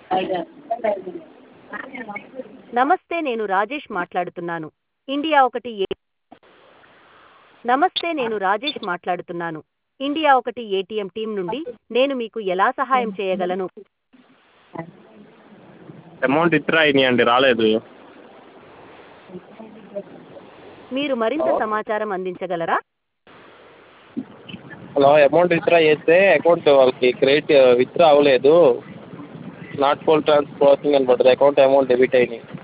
నమస్తే నేను రాజేష్ మాట్లాడుతున్నాను ఇండియా ఒకటి ఏ నమస్తే నేను రాజేష్ మాట్లాడుతున్నాను ఇండియా ఒకటి ఏటీఎం టీం నుండి నేను మీకు ఎలా సహాయం చేయగలను అమౌంట్ విత్డ్రా అయినాయండి రాలేదు మీరు మరింత సమాచారం అందించగలరా హలో అమౌంట్ విత్డ్రా చేస్తే అకౌంట్ వాళ్ళకి క్రెడిట్ విత్డ్రా అవ్వలేదు నాట్ ఫోర్ ట్రాన్స్ ప్రాసెసింగ్ అని పడ్డది అకౌంట్ అమౌంట్ డెబిట్ అయినాయి